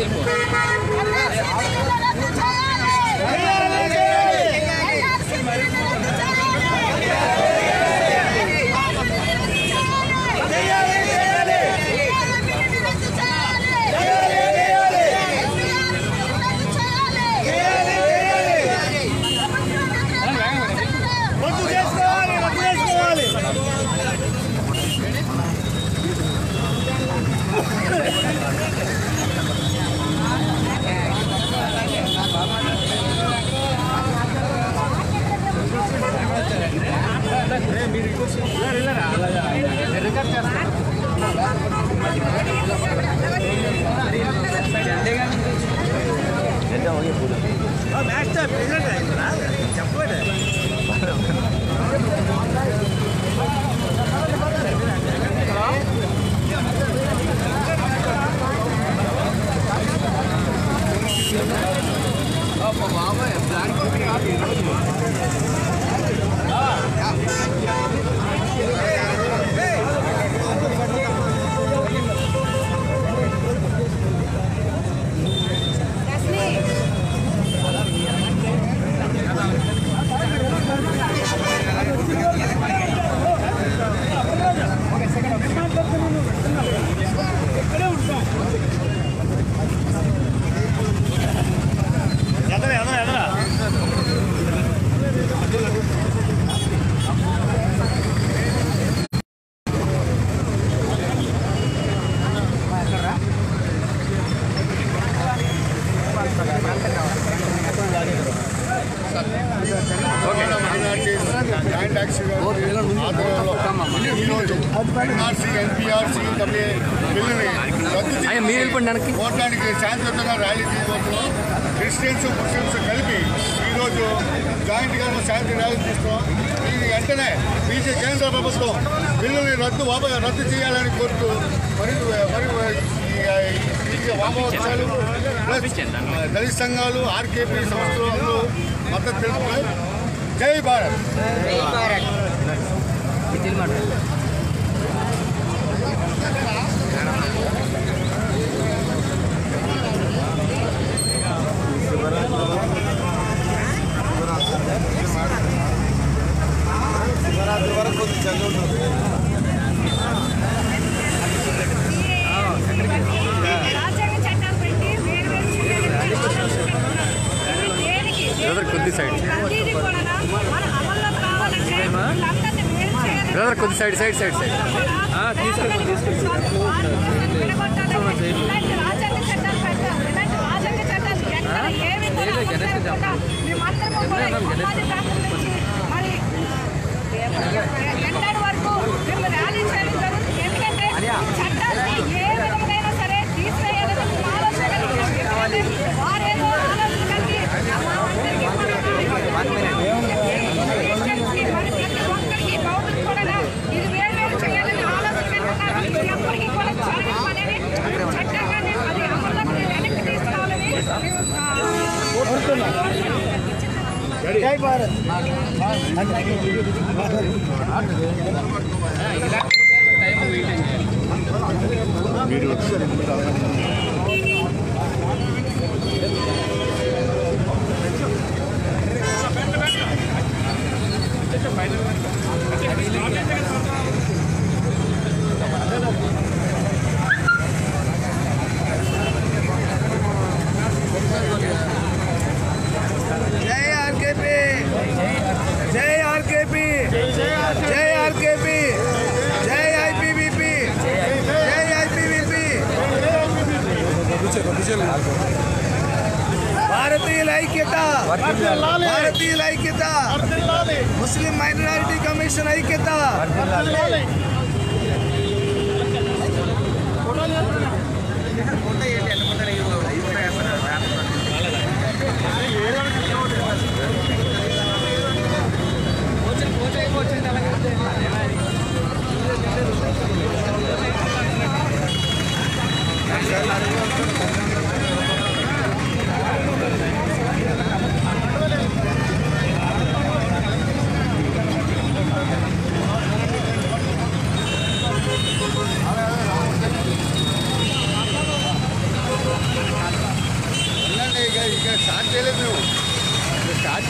రద్దు చేసుకోవాలి రద్దు చేసుకోవాలి మ్యాచ్ చెప్పండి ఎదరా ఎదరా ఎదరా జాయింట్ యాక్షన్ ఆధ్వర్యంలో ఈరోజు ఎన్ఆర్సీ ఎన్పిఆర్సీ డబ్ల్యూ బిల్లుని రద్దు చేసి మీరు వెళ్ళిపోండి వెనక్కి కోట్లానికి శాంతియుతంగా ర్యాలీ తీసుకోవడం క్రిస్టియన్స్ ముస్లిమ్స్ కలిపి ఈరోజు జాయింట్గా శాంతి ర్యాలీ తీసుకోవడం ఇది వెంటనే బీజే కేంద్ర ప్రభుత్వం బిల్లుని రద్దు వాప రద్దు చేయాలని కోరుతూ మరి మరి ఈ- ఈ వామపక్షాలు ప్లస్ దళిత సంఘాలు ఆర్కేపీ సంస్థలు అందరూ మద్దతు తెలుపుతున్నాయి జై భారత్ రాజ్యాంగ చట్టాలు పెట్టి వేరు వేరు చర్యలు దేనికి? బ్రదర్ కొద్ది సైడ్ ప్రతిదీ కూడా మన అమల్లోకి రావాలంటే వీళ్ళందరినీ వేరు చేయాలి. బ్రదర్ కొద్ది సైడ్ సైడ్ సైడ్ సైడ్ తీసుకెళ్ళి ఇలాంటి రాజ్యాంగ చట్టాలు పెట్టాం ఇలాంటి రాజ్యాంగ చట్టాలు ఎక్కడ ఏమి కూడా అమలు చేయకుండా మేమందరము కూడా ఈ సమాజ ప్రాంతం నుంచి మరి ఎన్నటి వరకు మేము ర్యాలీ చేయడం జరుగుతుంది ఎందుకంటే చట్టాన్ని ఏ విధంగా సరే తీసివేయాలని మేము ఆలోచన కలిగి ఉన్నాం. ఎందుకంటే వారేదో ఆలోచన కలిగి మా అందరికీ కూడా క్రిస్టియన్స్కి మరి ప్రతి ఒక్కరికి బౌద్ధులు కూడా ఇది వేరు వేరు చేయాలని ఆలోచన కలిగి ఉన్నారు. ఇది ఎప్పటికీ కూడా జరగని పనేది. చట్టంగానే అది అమల్లోకి వెనక్కి తీసుకోవాలని మేము ఆ, జై భారత్ జై ఆర్కేపీ జై ఆర్కేపీ జై ఆర్కేపీ జై ఐపీబీపీ జై ఐపీబీపీ భారతీయుల ఐక్యత భారతీయుల ఐక్యత ముస్లిం మైనారిటీ కమిషన్ ఐక్యత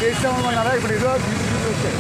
చేస్తామన్నారా ఇప్పుడు ఏదో తీసుకుని వచ్చాయి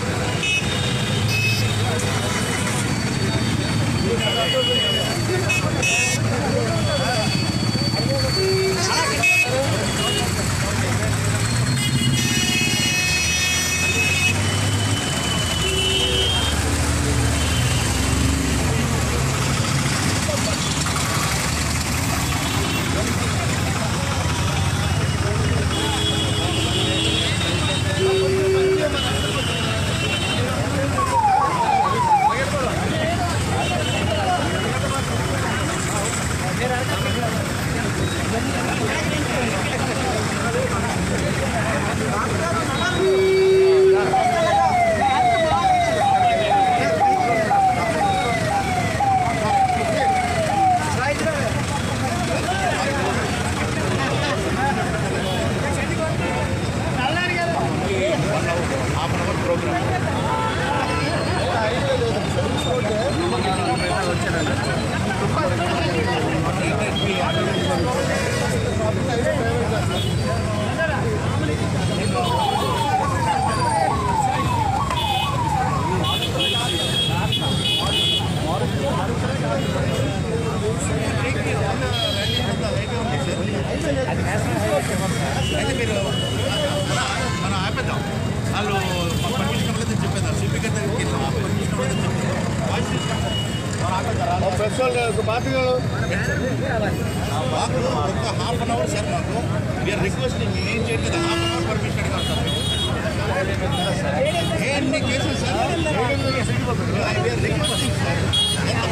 అయితే మీరు మనం ఆపేద్దాం వాళ్ళు పర్మిషన్ ఇవ్వలేదని చెప్పేదాం సిపి గారి దగ్గరికి వెళ్ళాం పర్మిషన్ ఇవ్వలేదని చెప్పేదాం వాయిస్ మనం ఆపేద్దాం ప్రెస్ వాళ్ళు పాత్రికలు మాకు ఒక హాఫ్ అన్ అవర్ సార్ మాకు వీఆర్ రిక్వెస్టింగ్ ఏం చేయట్లేదు హాఫ్ అన్ అవర్ పర్మిషన్ అడిగాం సార్ ఎన్ని కేసులు సార్ వీఆర్ రిక్వెస్టింగ్ సార్ ఎంత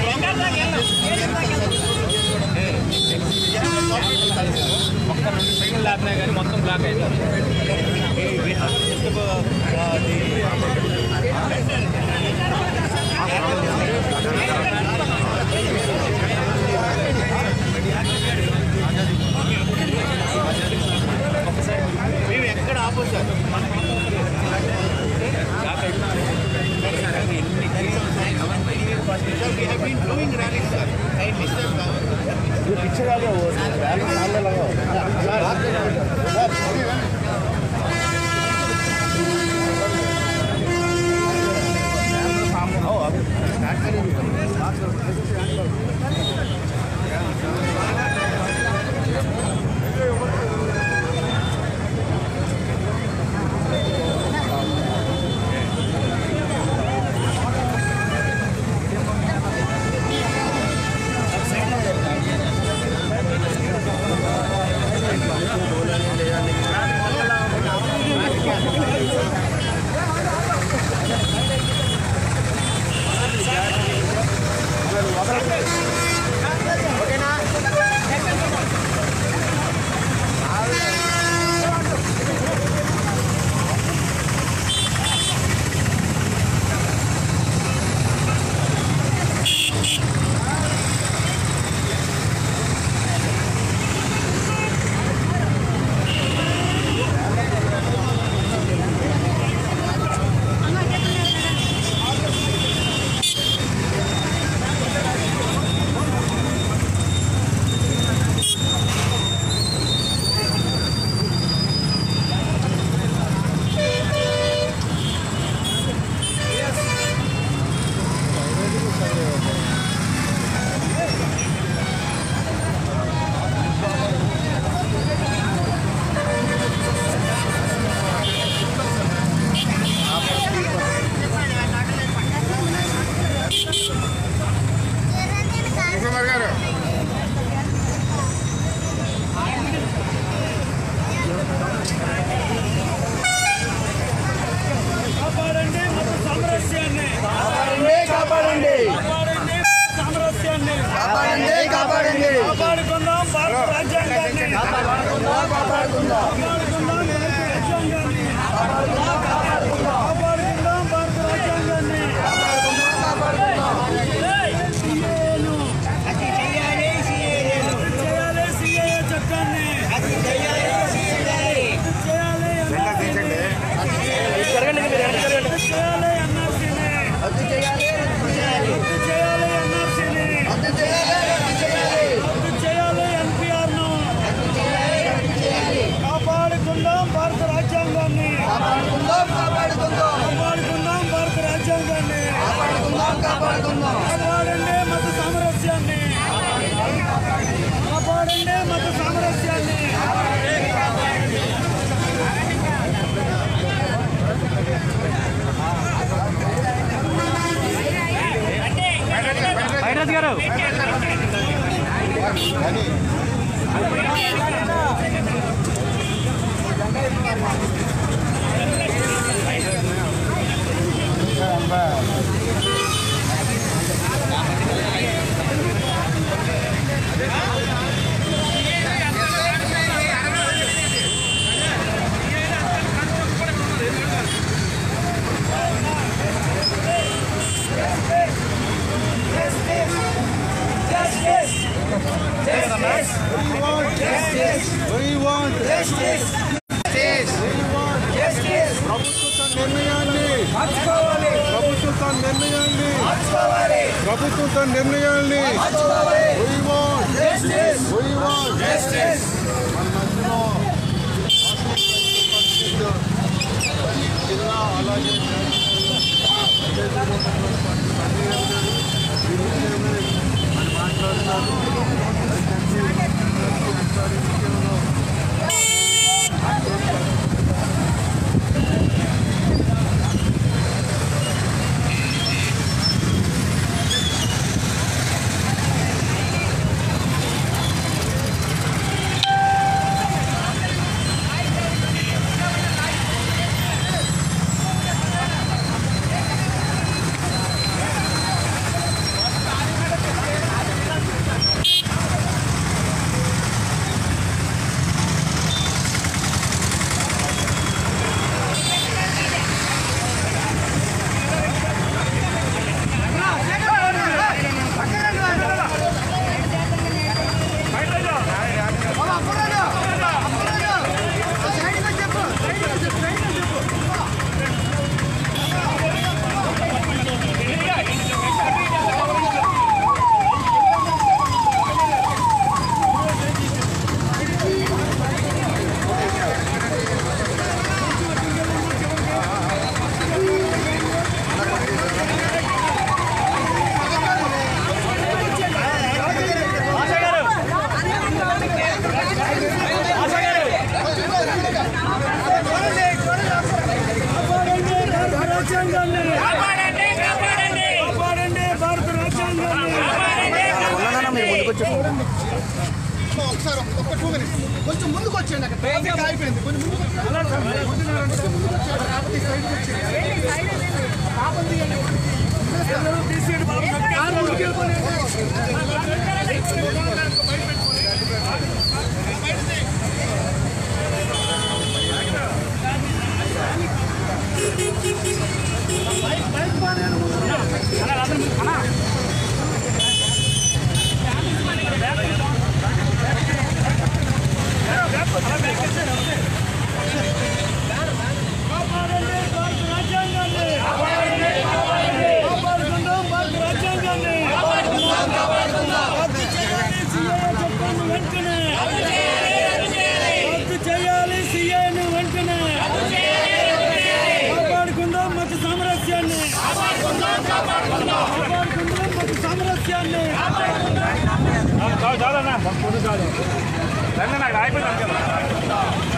ఒక్క రెండు సెకండ్ లేపినా కానీ మొత్తం బ్లాక్ అవుతుంది మేము ఎక్కడ ఆపో sir sir we have been doing rallies sir I disturb కావాలి కుమార్ గారు కాపాడండి మత సామరస్యాన్ని కాపాడండి కాపాడండి సామరస్యాన్ని కాపాడండి కాపాడండి కాపాడుకుందాం భారత రాజ్యాంగాన్ని కాపాడుకుందాం రాజ్యాంగాన్ని కాపాడుకుందాం భారత రాజ్యాంగాన్ని ఏయ్! CAA-ను. చేయాలి CAA చట్టాన్ని చేయాలి NRC-ని. చేయాలి ఎన్ఆర్సీని రద్దు చేయాలి ఎన్ఆర్సీని రద్దు చేయాలి ఎన్పిఆర్ ను కాపాడు నిర్ణయాన్ని ప్రభుత్వం నిర్ణయాన్ని ప్రభుత్వం నిర్ణయాన్ని We want justice. We want justice. మన మధ్యలో జిల్లా అలాగే మాట్లాడుతారు రాజ్యాంగాన్ని కాపాడండి భారత రాజ్యాంగాన్ని ఒకసారి ఒక్క టూ మినిట్స్ కొంచెం ముందుకు వచ్చేయండి అక్కడ ట్రాఫిక్ ఆగిపోయింది కొంచెం ముందుకు తీసేయండి బాబు కాపాడండి భారత రాజ్యాంగాన్ని కాపాడుకుందాం భారత రాజ్యాంగాన్ని రద్దు చేయాలి సీఏ చట్టాన్ని వెంటనే రద్దు చేయాలి సీఏను వెంటనే కాపాడుకుందాం మత సామరస్యాన్ని కాపాడుకుందాం మత సామరస్యాన్ని చాలు చాలన్నా ముందు చాలు రండి నాకు అయిపోయింది అనుకో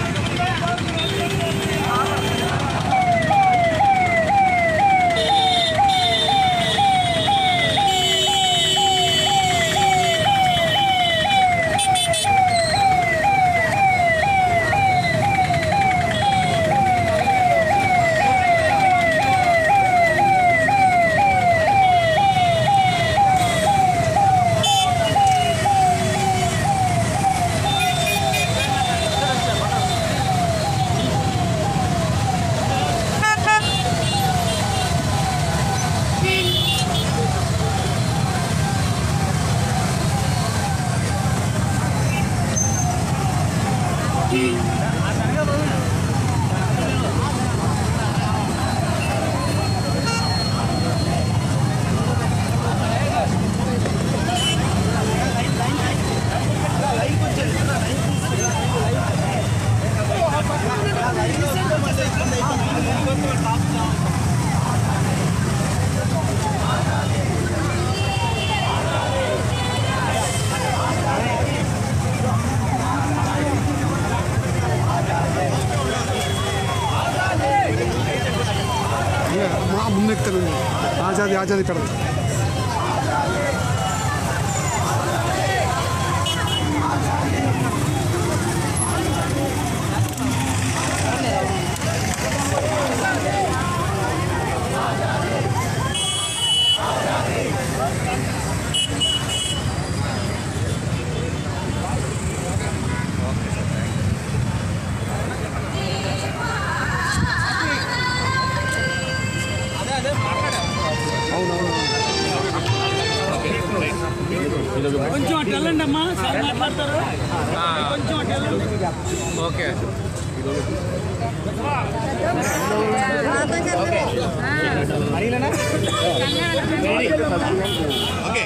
ముందెక్తారు ఆజాది ఆజాది పెడతారు అటు వెళ్ళండి అమ్మా సార్ మాట్లాడతారు కొంచెం అటు వెళ్ళండి okay okay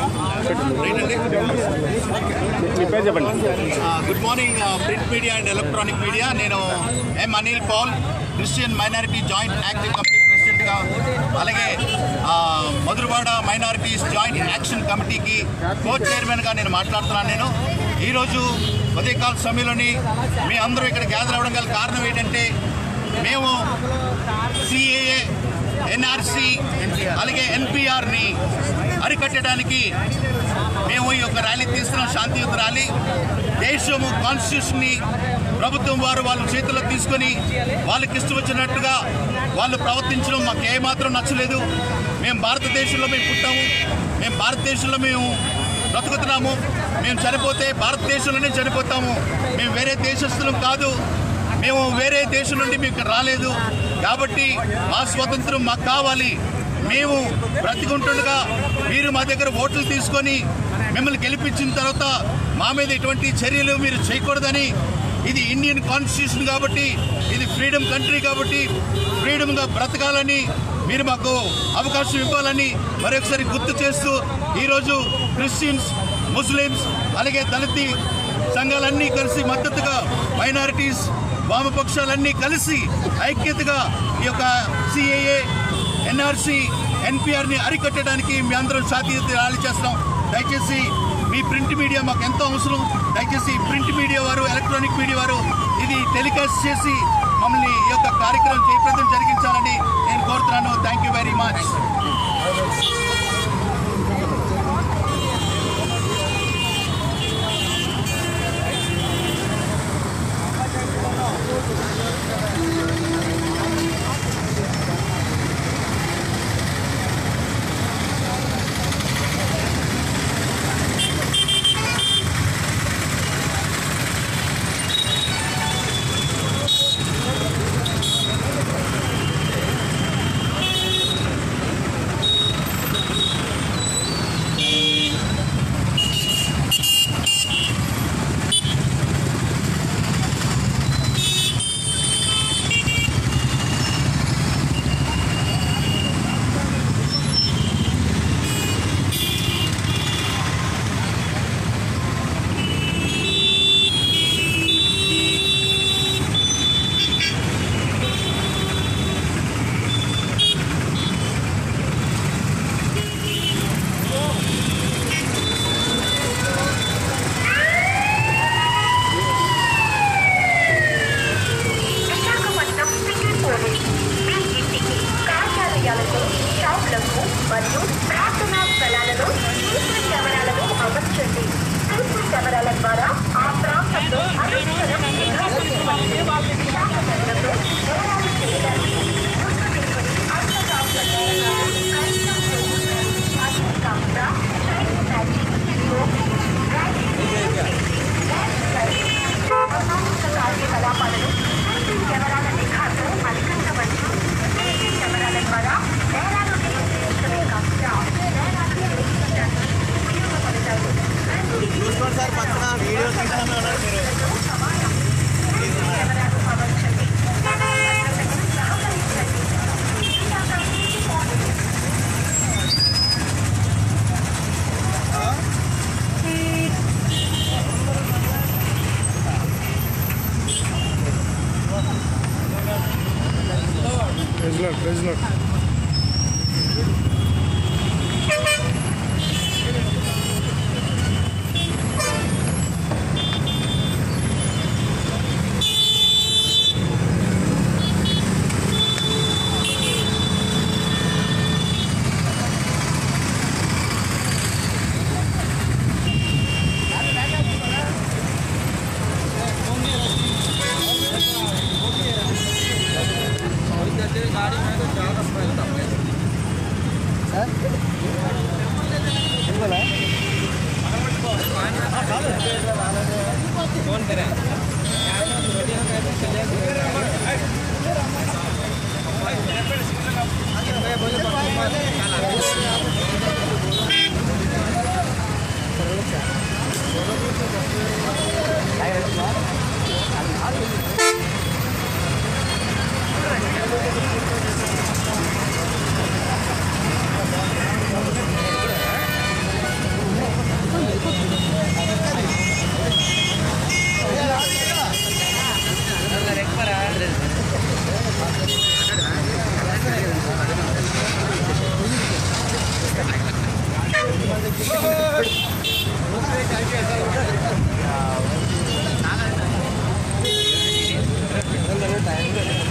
good morning print media and electronic media నేను M Anil Paul Christian minority joint active committee ప్రెసిడెంట్గా అలాగే ఆ, మధురవాడ మైనారిటీస్ జాయింట్ యాక్షన్ కమిటీకి కో చైర్మన్గా నేను మాట్లాడుతున్నాను నేను ఈరోజు ఉదయకాల సమయంలోని మీ అందరూ ఇక్కడ గ్యాదర్ అవ్వడం గల కారణం ఏంటంటే మేము సిఏఏ ఎన్ఆర్సి అలాగే ఎన్పిఆర్ని అరికట్టడానికి మేము ఈ యొక్క ర్యాలీ తీస్తున్నాం శాంతియుత ర్యాలీ దేశము కాన్స్టిట్యూషన్ని ప్రభుత్వం వారు వాళ్ళ చేతుల్లో తీసుకొని వాళ్ళకి ఇష్టం వచ్చినట్టుగా వాళ్ళు ప్రవర్తించడం మాకు ఏమాత్రం నచ్చలేదు మేము భారతదేశంలో మేము పుట్టాము మేము భారతదేశంలో మేము బ్రతుకుతున్నాము మేము చనిపోతే భారతదేశంలోనే చనిపోతాము మేము వేరే దేశస్తులం కాదు మేము వేరే దేశం నుండి మీకు రాలేదు కాబట్టి మా స్వాతంత్రం మాకు కావాలి మేము బ్రతికుంటుండగా మీరు మా దగ్గర ఓట్లు తీసుకొని మిమ్మల్ని గెలిపించిన తర్వాత మా మీద ఎటువంటి చర్యలు మీరు చేయకూడదని ఇది ఇండియన్ కాన్స్టిట్యూషన్ కాబట్టి ఇది ఫ్రీడమ్ కంట్రీ కాబట్టి ఫ్రీడమ్గా బ్రతకాలని మీరు మాకు అవకాశం ఇవ్వాలని మరొకసారి గుర్తు చేస్తూ ఈరోజు క్రిస్టియన్స్ ముస్లిమ్స్ అలాగే దళిత సంఘాలన్నీ కలిసి మద్దతుగా మైనారిటీస్ వామపక్షాలన్నీ కలిసి ఐక్యతగా ఈ యొక్క సిఏఏ ఎన్ఆర్సి ఎన్పిఆర్ని అరికట్టడానికి మీ అందరం శాతీయత ర్యాలీ చేస్తాం దయచేసి మీ ప్రింట్ మీడియా మాకు ఎంతో అవసరం దయచేసి ప్రింట్ మీడియా వారు ఎలక్ట్రానిక్ మీడియా వారు ఇది టెలికాస్ట్ చేసి మమ్మల్ని ఈ యొక్క కార్యక్రమం జయప్రదం జరిగించాలని నేను కోరుతున్నాను thank you very much Visakhapatnam city police మీ ఇంటికి కార్యాలయాలకు షాపులకు మరియు ప్రార్థనా స్థలాలలో సీసీ కెమెరాలను అమర్చండి సీసీ కెమెరాల ద్వారా ఆ ప్రాంతంలో అనుక్షణం నిర్వహించబడే విశాఖపట్నంలో నేరాలు చేయడానికి గుర్తు తీసుకుని అంతర్జాతీయ నేరాలు, కనీసం అదే కాకుండా చైల్డ్ మ్యాచింగ్, లోకింగ్, ర్యాగింగ్, సామాజిక కార్యకలాపాలను సీసీ కెమెరాల నిఘాతో అరికట్టవచ్చు సీసీ కెమెరాల ద్వారా నేరాలు నియంత్రించడమే కాకుండా నేరాలు నియంత్రించడానికి ఉపయోగపడతాయి సీసీ కెమెరాలు అమర్చండి భద్రతకు సహకరించండి Visakha city police okay time